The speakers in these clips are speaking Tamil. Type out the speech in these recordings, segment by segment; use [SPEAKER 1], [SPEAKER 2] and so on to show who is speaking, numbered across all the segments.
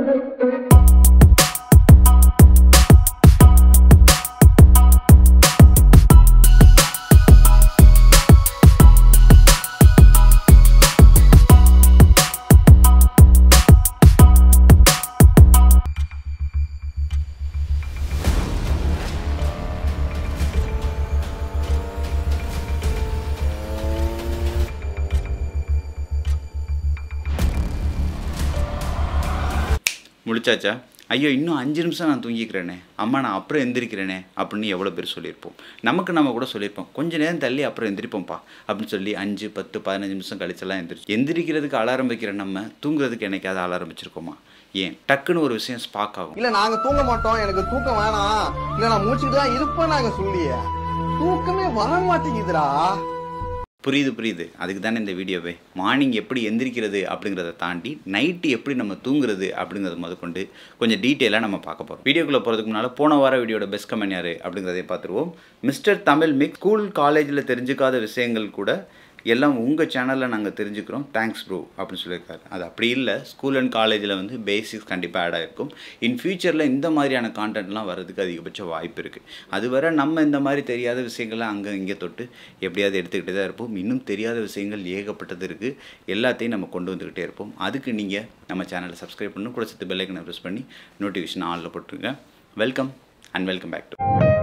[SPEAKER 1] முடிச்சாச்சா ஐயோ இன்னும் அஞ்சு நிமிஷம் நான் தூங்கிக்கிறேனே அம்மா நான் அப்புறம் எந்திரிக்கிறேனே அப்படின்னு எவ்வளோ பேர் சொல்லியிருப்போம் நமக்கு நம்ம கூட சொல்லியிருப்போம் கொஞ்ச நேரம் தள்ளி அப்புறம் எந்திரிப்போம்ப்பா அப்படின்னு சொல்லி அஞ்சு பத்து பதினஞ்சு நிமிஷம் கழிச்செல்லாம் எந்திரிச்சு எந்திரிக்கிறதுக்கு அலாரம் வைக்கிற நம்ம தூங்குறதுக்கு என்னைக்காவது அலாரம் வச்சிருக்கோமா ஏன் டக்குன்னு ஒரு விஷயம் ஸ்பாக் ஆகும்
[SPEAKER 2] இல்ல நாங்க தூங்க மாட்டோம் எனக்கு தூக்கம் வேணாம் இல்ல நான் மூச்சுட்டு தான் இருப்பேன் நாங்க சொல்லிய தூக்கமே வர மாட்டேங்குதுடா
[SPEAKER 1] புரியுது புரியுது அதுக்கு தானே இந்த வீடியோவே மார்னிங் எப்படி எந்திரிக்கிறது அப்படிங்கிறத தாண்டி நைட்டு எப்படி நம்ம தூங்குறது அப்படிங்கிறத முதற்கொண்டு கொஞ்சம் டீட்டெயிலாக நம்ம பார்க்க போகிறோம் வீடியோக்குள்ளே போகிறதுக்கு முன்னால் போன வார வீடியோட பெஸ்ட் கமெண்ட் யார் அப்படிங்கிறதை பார்த்துருவோம் மிஸ்டர் தமிழ் மிக் ஸ்கூல் காலேஜில் தெரிஞ்சுக்காத விஷயங்கள் கூட எல்லாம் உங்கள் சேனலில் நாங்கள் தெரிஞ்சுக்கிறோம் தேங்க்ஸ் ப்ரோ அப்படின்னு சொல்லியிருக்காரு அது அப்படி இல்லை ஸ்கூல் அண்ட் காலேஜில் வந்து பேசிக்ஸ் கண்டிப்பாக ஆட் ஆகிருக்கும் இன் ஃபியூச்சரில் இந்த மாதிரியான கான்டென்ட்லாம் வர்றதுக்கு அதிகபட்ச வாய்ப்பு இருக்குது அதுவரை நம்ம இந்த மாதிரி தெரியாத விஷயங்களை அங்கே இங்கே தொட்டு எப்படியாவது எடுத்துக்கிட்டே தான் இருப்போம் இன்னும் தெரியாத விஷயங்கள் ஏகப்பட்டது இருக்குது எல்லாத்தையும் நம்ம கொண்டு வந்துக்கிட்டே இருப்போம் அதுக்கு நீங்கள் நம்ம சேனலை சப்ஸ்கிரைப் பண்ணணும் கூட சேர்த்து பெல்லைக்கனை ப்ரெஸ் பண்ணி நோட்டிஃபிகேஷன் ஆனில் போட்டுருங்க welcome and welcome back to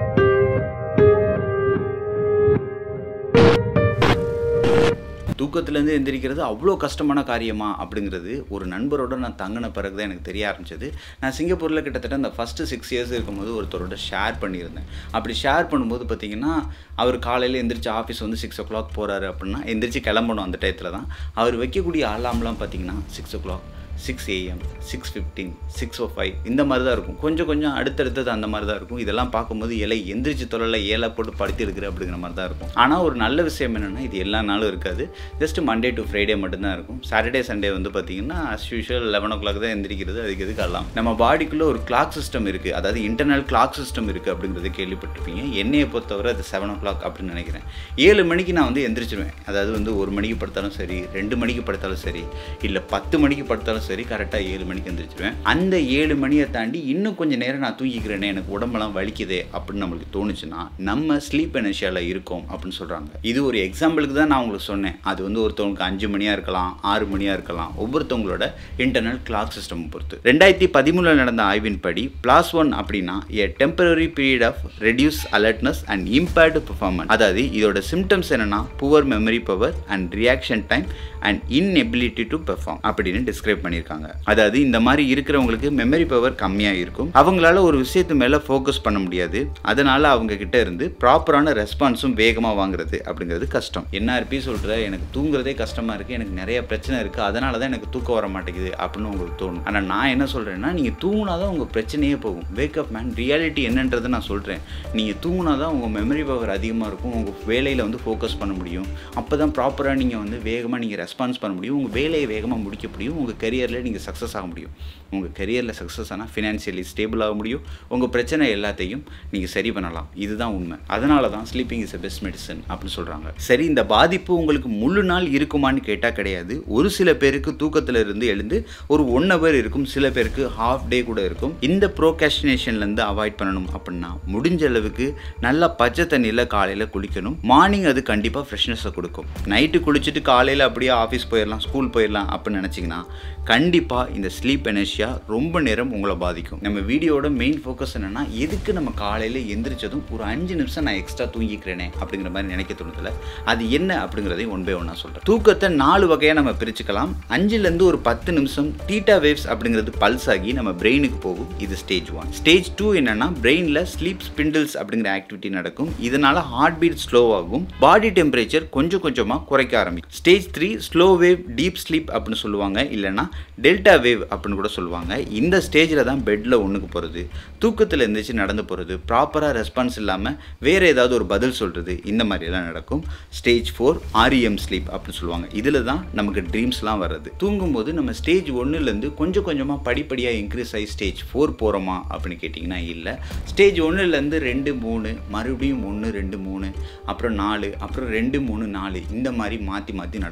[SPEAKER 1] தூக்கத்துலேருந்து எந்திரிக்கிறது அவ்வளோ கஷ்டமான காரியமா அப்படிங்கிறது ஒரு நண்பரோட நான் தங்கின பிறகு தான் எனக்கு தெரிய ஆரம்பிச்சது நான் சிங்கப்பூரில் கிட்டத்தட்ட அந்த ஃபஸ்ட்டு சிக்ஸ் இயர்ஸ் இருக்கும்போது ஒருத்தரோட ஷேர் பண்ணியிருந்தேன் அப்படி ஷேர் பண்ணும்போது பார்த்தீங்கன்னா அவர் காலையில் எந்திரிச்சு ஆஃபீஸ் வந்து சிக்ஸ் ஓ கிளாக் போகிறாரு அப்படின்னா எந்திரிச்சு கிளம்பணும் அந்த டயத்தில் தான் அவர் வைக்கக்கூடிய அலாம்லாம் பார்த்தீங்கன்னா six o'clock six AM six fifteen six o five இந்த மாதிரி தான் இருக்கும் கொஞ்சம் கொஞ்சம் அடுத்தடுத்தது அந்த மாதிரி தான் இருக்கும் இதெல்லாம் பார்க்கும்போது இலை எந்திரிச்சு தொழில ஏலை போட்டு படுத்தி எடுக்கிற அப்படிங்கிற மாதிரி தான் இருக்கும் ஆனால் ஒரு நல்ல விஷயம் என்னென்னா இது எல்லா நாளும் இருக்காது ஜஸ்ட் மண்டே டு ஃப்ரைடே மட்டும்தான் இருக்கும் சாட்டர்டே சண்டே வந்து பார்த்தீங்கன்னா as usual eleven o'clock தான் எந்திரிக்கிறது அதுக்கு எதுக்கு அல்லாம் நம்ம பாடிக்குள்ளே ஒரு கிளாக் சிஸ்டம் இருக்குது அதாவது இன்டர்னல் கிளாக் சிஸ்டம் இருக்குது அப்படிங்கிறது கேள்விப்பட்டிருப்பீங்க என்னையை பொறுத்தவரை அது செவன் ஓ கிளாக் அப்படின்னு நினைக்கிறேன் ஏழு மணிக்கு நான் வந்து எந்திரிச்சிருவேன் அதாவது வந்து ஒரு மணிக்கு படுத்தாலும் சரி ரெண்டு மணிக்கு படுத்தாலும் சரி இல்லை பத்து மணிக்கு படுத்தாலும் சரி கரெக்டாக ஏழு மணிக்கு எந்திரிச்சிருவேன் அந்த ஏழு மணியை தாண்டி இன்னும் கொஞ்சம் நேரம் நான் தூங்கிக்கிறேனே எனக்கு உடம்பெல்லாம் வலிக்குதே அப்படின்னு நம்மளுக்கு தோணுச்சுன்னா நம்ம ஸ்லீப் எனர்ஜியால் இருக்கோம் அப்படின்னு சொல்கிறாங்க இது ஒரு எக்ஸாம்பிளுக்கு தான் நான் உங்களுக்கு சொன்னேன் அது வந்து ஒருத்தவங்களுக்கு அஞ்சு மணியாக இருக்கலாம் ஆறு மணியாக இருக்கலாம் ஒவ்வொருத்தவங்களோட இன்டர்னல் கிளாக் சிஸ்டம் பொறுத்து ரெண்டாயிரத்தி பதிமூணில் நடந்த ஆய்வின்படி பிளாஸ் ஒன் அப்படின்னா a temporary period of reduce alertness and impaired performance அதாவது இதோட சிம்டம்ஸ் என்னன்னா poor memory power and reaction time and inability to perform அப்படின்னு டிஸ்கிரைப் பண்ணியிருக்காங்க அதாவது இந்த மாதிரி இருக்கிறவங்களுக்கு மெமரி பவர் கம்மியாக இருக்கும் அவங்களால ஒரு விஷயத்து மேலே ஃபோக்கஸ் பண்ண முடியாது அதனால அவங்க கிட்ட இருந்து ப்ராப்பரான ரெஸ்பான்ஸும் வேகமாக வாங்குறது அப்படிங்கிறது கஷ்டம் என்ஆர்பி சொல்கிற எனக்கு தூங்குறதே கஷ்டமாக இருக்குது எனக்கு நிறைய பிரச்சனை இருக்குது அதனால தான் எனக்கு தூக்கம் வர மாட்டேங்குது அப்படின்னு உங்களுக்கு தோணும் ஆனால் நான் என்ன சொல்கிறேன்னா நீங்கள் தூங்கினா தான் உங்கள் பிரச்சனையே போகும் வேக்கப் மேன் ரியாலிட்டி என்னன்றதை நான் சொல்கிறேன் நீங்கள் தூங்கினா தான் உங்கள் மெமரி பவர் அதிகமாக இருக்கும் உங்கள் வேலையில் வந்து ஃபோக்கஸ் பண்ண முடியும் அப்போ தான் ப்ராப்பராக நீங்கள் வந்து வேகமாக நீங்கள் ரெஸ்பான்ஸ் பண்ண முடியும் உங்கள் வேலையை வேகமாக முடிக்க முடியும் உங்கள் கரியரில் நீங்கள் சக்ஸஸ் ஆக முடியும் உங்கள் கரியரில் சக்ஸஸ் ஆனால் ஃபினான்ஷியலி ஸ்டேபிள் ஆக முடியும் உங்கள் பிரச்சனை எல்லாத்தையும் நீங்கள் சரி பண்ணலாம் இதுதான் உண்மை அதனால தான் sleeping is a best medicine அப்படின்னு சொல்கிறாங்க சரி இந்த பாதிப்பு உங்களுக்கு முழு நாள் இருக்குமான்னு கேட்டால் கிடையாது ஒரு சில பேருக்கு தூக்கத்தில் இருந்து எழுந்து ஒரு ஒன் ஹவர் இருக்கும் சில பேருக்கு ஹாஃப் டே கூட இருக்கும் இந்த ப்ரோகாஸ்டினேஷன்லேருந்து அவாய்ட் பண்ணணும் அப்படின்னா முடிஞ்ச அளவுக்கு நல்லா பச்சை தண்ணியில் காலையில் குளிக்கணும் மார்னிங் அது கண்டிப்பாக ஃப்ரெஷ்னஸை கொடுக்கும் நைட்டு குளிச்சுட்டு காலையில் அப்படியே ஆஃபீஸ் போயிடலாம் ஸ்கூல் போயிடலாம் அப்படின்னு நினச்சிங்கன்னா கண்டிப்பாக இந்த ஸ்லீப் எனர்ஜியா ரொம்ப நேரம் உங்களை பாதிக்கும் நம்ம வீடியோட மெயின் ஃபோக்கஸ் என்னன்னா எதுக்கு நம்ம காலையில் எந்திரிச்சதும் ஒரு அஞ்சு நிமிஷம் நான் எக்ஸ்ட்ரா தூங்கிக்கிறேனே அப்படிங்கிற மாதிரி நினைக்க தோணுதில்ல அது என்ன அப்படிங்கிறதையும் ஒன் பை ஒன்னாக சொல்கிறேன் தூக்கத்தை நாலு வகையாக நம்ம பிரிச்சுக்கலாம் அஞ்சுலேருந்து ஒரு பத்து நிமிஷம் தீட்டா வேவ்ஸ் அப்படிங்கிறது பல்ஸ் ஆகி நம்ம பிரெயினுக்கு போகும் இது ஸ்டேஜ் ஒன் ஸ்டேஜ் டூ என்னன்னா பிரெயினில் ஸ்லீப் ஸ்பிண்டில்ஸ் அப்படிங்கிற ஆக்டிவிட்டி நடக்கும் இதனால ஹார்ட் பீட் ஸ்லோ ஆகும் பாடி டெம்பரேச்சர் கொஞ்சம் கொஞ்சமாக குறைக்க ஆரம்பிக்கும் stage three slow wave deep sleep அப்படின்னு சொல்லுவாங்க இல்லைன்னா டெல்டா வேவ் அப்படின்னு கூட சொல்லுவாங்க இந்த ஸ்டேஜில் தான் பெட்டில் ஒன்றுக்கு போகிறது தூக்கத்தில் இருந்துச்சு நடந்து போகிறது ப்ராப்பராக ரெஸ்பான்ஸ் இல்லாமல் வேறு ஏதாவது ஒரு பதில் சொல்கிறது இந்த மாதிரியெல்லாம் நடக்கும் ஸ்டேஜ் ஃபோர் ஆர்இஎம் ஸ்லீப் அப்படின்னு சொல்லுவாங்க இதில் தான் நமக்கு ட்ரீம்ஸ்லாம் வர்றது தூங்கும்போது நம்ம ஸ்டேஜ் ஒன்றுலேருந்து கொஞ்சம் கொஞ்சமாக படிப்படியாக இன்க்ரீஸ் ஆகி ஸ்டேஜ் ஃபோர் போகிறோமா அப்படின்னு கேட்டிங்கன்னா இல்லை ஸ்டேஜ் ஒன்றுலேருந்து ரெண்டு மூணு மறுபடியும் ஒன்று ரெண்டு மூணு அப்புறம் நாலு அப்புறம் ரெண்டு மூணு நாலு இந்த மாதிரி மாற்றி மாற்றி நடக்கும் கிட்டத்தட்ட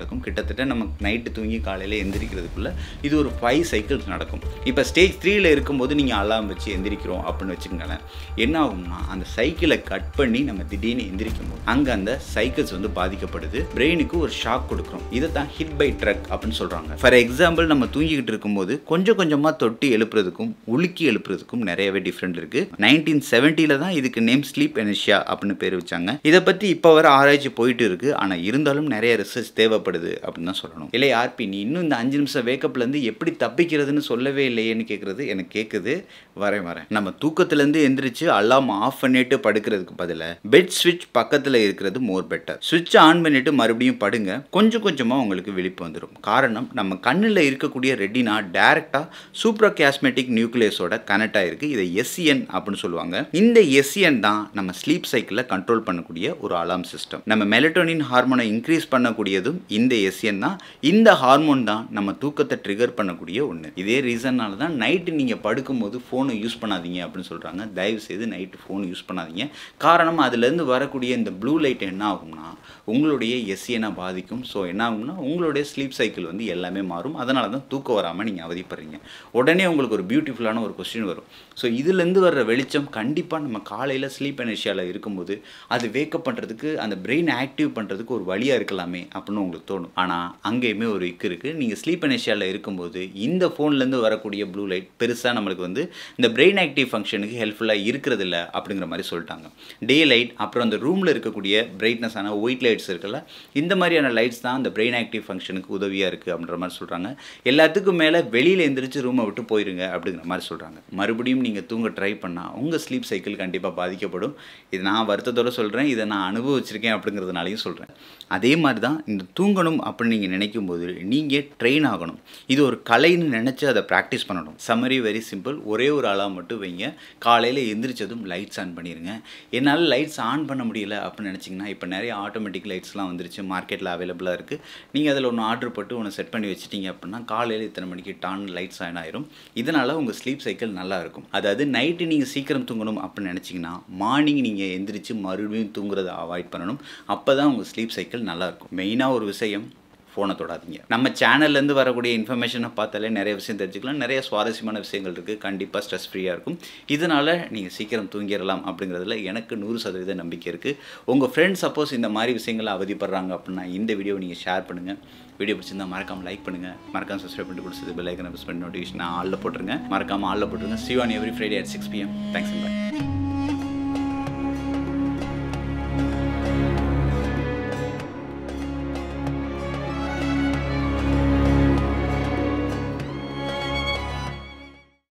[SPEAKER 1] கிட்டத்தட்ட நமக்கு நைட்டு தூங்கி காலையில் எந்திரிக்கிறதுக்குள்ள இது ஒரு ஃபைவ் சைக்கிள்ஸ் நடக்கும் இப்போ ஸ்டேஜ் த்ரீல இருக்கும்போது நீங்கள் அலாம் வச்சு எந்திரிக்கிறோம் அப்படின்னு வச்சுக்கோங்களேன் என்ன ஆகும்னா அந்த சைக்கிளை கட் பண்ணி நம்ம திடீர்னு எந்திரிக்கும் போது அங்கே அந்த சைக்கிள்ஸ் வந்து பாதிக்கப்படுது பிரெயினுக்கு ஒரு ஷாக் கொடுக்குறோம் இதை தான் ஹிட் பை ட்ரக் அப்படின்னு சொல்கிறாங்க ஃபார் எக்ஸாம்பிள் நம்ம தூங்கிக்கிட்டு இருக்கும்போது கொஞ்சம் கொஞ்சமாக தொட்டி எழுப்புறதுக்கும் உலுக்கி எழுப்புறதுக்கும் நிறையவே டிஃப்ரெண்ட் இருக்குது நைன்டீன் செவன்ட்டியில் தான் இதுக்கு நேம் ஸ்லீப் எனர்ஷியா அப்படின்னு பேர் வச்சாங்க இதை பற்றி இப்போ வர ஆராய்ச்சி போயிட்டு இருக்கு ஆனால் இருந்தாலும் நிறைய ரிசர்ச் தேவைப்படுது அப்படின்னு தான் சொல்லணும் இல்லை ஆர்பி நீ இன்னும் இந்த அஞ்சு நிமிஷம் வேக்கப்லேருந்து எப்படி தப்பிக்கிறதுன்னு சொல்லவே இல்லையேன்னு கேட்குறது எனக்கு கேட்குது வரேன் வரேன் நம்ம தூக்கத்துலேருந்து எந்திரிச்சு அலாம் ஆஃப் பண்ணிட்டு படுக்கிறதுக்கு பதிலாக பெட் ஸ்விட்ச் பக்கத்தில் இருக்கிறது மோர் பெட்டர் ஸ்விட்ச் ஆன் பண்ணிட்டு மறுபடியும் படுங்க கொஞ்சம் கொஞ்சமாக உங்களுக்கு விழிப்பு வந்துடும் காரணம் நம்ம கண்ணில் இருக்கக்கூடிய ரெட்டினா டைரெக்டாக சூப்ரா கேஸ்மெட்டிக் நியூக்ளியஸோட கனெக்ட் ஆயிருக்கு இதை எஸ்சிஎன் அப்படின்னு சொல்லுவாங்க இந்த எஸ்சிஎன் தான் நம்ம ஸ்லீப் சைக்கிளை கண்ட்ரோல் பண்ணக்கூடிய ஒரு அலாம் சிஸ்டம் நம்ம மெலட்டோனின் ஹார்மோனை இன்க்ரீஸ் பண்ணக்கூடியதும் இந்த எஸ்சிஎன் தான் இந்த ஹார்மோன் தான் நம்ம தூக்கத்தை ட்ரிகர் பண்ணக்கூடிய ஒன்று இதே ரீசன்னால தான் நைட்டு நீங்கள் படுக்கும்போது ஃபோனை யூஸ் பண்ணாதீங்க அப்படின்னு சொல்கிறாங்க தயவு செய்து நைட்டு ஃபோன் யூஸ் பண்ணாதீங்க காரணம் அதுலேருந்து வரக்கூடிய இந்த ப்ளூ லைட் என்ன ஆகும்னா உங்களுடைய எஸ்சியனை பாதிக்கும் ஸோ என்ன ஆகும்னா உங்களுடைய ஸ்லீப் சைக்கிள் வந்து எல்லாமே மாறும் அதனால தான் தூக்கம் வராமல் நீங்கள் அவதிப்படுறீங்க உடனே உங்களுக்கு ஒரு பியூட்டிஃபுல்லான ஒரு கொஸ்டின் வரும் ஸோ இதுலேருந்து வர்ற வெளிச்சம் கண்டிப்பாக நம்ம காலையில் ஸ்லீப் எனர்ஷியாவில் இருக்கும்போது அது வேக்கப் பண்ணுறதுக்கு அந்த பிரெயின் ஆக்டிவ் பண்ணுறதுக்கு ஒரு வழியாக இருக்கலாமே அப்படின்னு உங்களுக்கு தோணும் ஆனால் அங்கேயுமே ஒரு இக்கு இருக்குது நீங்கள் ஸ்லீப் எனர்ஷியாவில் இருக்கும்போது இந்த ஃபோன்லேருந்து வரக்கூடிய ப்ளூ லைட் பெருசாக நம்மளுக்கு வந்து இந்த பிரெயின் ஆக்டிவ் ஃபங்க்ஷனுக்கு ஹெல்ப்ஃபுல்லாக இருக்கிறதில்ல அப்படிங்கிற மாதிரி சொல்லிட்டாங்க டே லைட் அப்புறம் அந்த ரூமில் இருக்கக்கூடிய பிரைட்னஸான ஒயிட் லைட்ஸ் இருக்குல்ல இந்த மாதிரியான லைட்ஸ் தான் அந்த பிரெயின் ஆக்டிவ் ஃபங்க்ஷனுக்கு உதவியாக இருக்குது அப்படின்ற மாதிரி சொல்கிறாங்க எல்லாத்துக்கும் மேலே வெளியில் எந்திரிச்சு ரூமை விட்டு போயிருங்க அப்படிங்கிற மாதிரி சொல்கிறாங்க மறுபடியும் நீங்கள் தூங்க ட்ரை பண்ணால் உங்கள் ஸ்லீப் சைக்கிள் கண்டிப்பாக பாதிக்கப்படும் இது நான் வருத்தத்தோடு சொல்கிறேன் இதை நான் அனுபவிச்சிருக்கேன் அப்படிங்கிறதுனாலையும் சொல்கிறேன் அதே மாதிரி தான் இந்த தூங்கணும் அப்படின்னு நீங்கள் நினைக்கும் போது நீங்கள் ட்ரெயின் ஆகணும் இது ஒரு கலைன்னு நினச்சி அதை ப்ராக்டிஸ் பண்ணணும் சம்மரி வெரி சிம்பிள் ஒரே ஒரு அலாம் மட்டும் வைங்க காலையில் எந்திரிச்சதும் லைட்ஸ் ஆன் பண்ணிடுங்க என்னால் லைட்ஸ் ஆன் பண்ண முடியல அப்படின்னு நினச்சிங்கன்னா இப்போ நிறைய ஆட்டோமேட்டிக் லைட்ஸ்லாம் வந்துருச்சு மார்க்கெட்டில் அவைலபிளாக இருக்குது நீங்கள் அதில் ஒன்று ஆர்டர் போட்டு ஒன்று செட் பண்ணி வச்சிட்டீங்க அப்படின்னா காலையில் இத்தனை மணிக்கு டான் லைட்ஸ் ஆன் ஆயிரும் இதனால் உங்கள் ஸ்லீப் சைக்கிள் நல்லா இருக்கும் அதாவது நைட்டு நீங்கள் சீக்கிரம் தூங்கணும் அப்படின்னு நினச்சிங்கன்னா மார்னிங் நீங்கள் எந்திரிச்சு மறுபடியும் தூங்குறதை அவாய்ட் பண்ணணும் அப்போ தான் உங்கள் ஸ்லீப் சைக்கிள் நல்லாயிருக்கும் மெயினாக ஒரு விஷயம் ஃபோனை தொடாதீங்க நம்ம சேனல்லேருந்து வரக்கூடிய இன்ஃபர்மேஷனை பார்த்தாலே நிறைய விஷயம் தெரிஞ்சுக்கலாம் நிறைய சுவாரஸ்யமான விஷயங்கள் இருக்குது கண்டிப்பாக ஸ்ட்ரெஸ் ஃப்ரீயாக இருக்கும் இதனால் நீங்கள் சீக்கிரம் தூங்கிடலாம் அப்படிங்கிறதுல எனக்கு நூறு சதவீத நம்பிக்கை இருக்குது உங்கள் ஃப்ரெண்ட்ஸ் சப்போஸ் இந்த மாதிரி விஷயங்களை அவதிப்படுறாங்க அப்படின்னா இந்த வீடியோவை நீங்கள் ஷேர் பண்ணுங்கள் வீடியோ பிடிச்சிருந்தா மறக்காமல் லைக் பண்ணுங்கள் மறக்காம சப்ஸ்கிரைப் பண்ணிட்டு கொடுத்தது பெல் ஐக்கனை ப்ரெஸ் பண்ணி நோட்டிஃபிகேஷன் ஆலில் போட்டுருங்க மறக்காமல் ஆலில் போட்டுருங்க see on every Friday at six PM thanks bye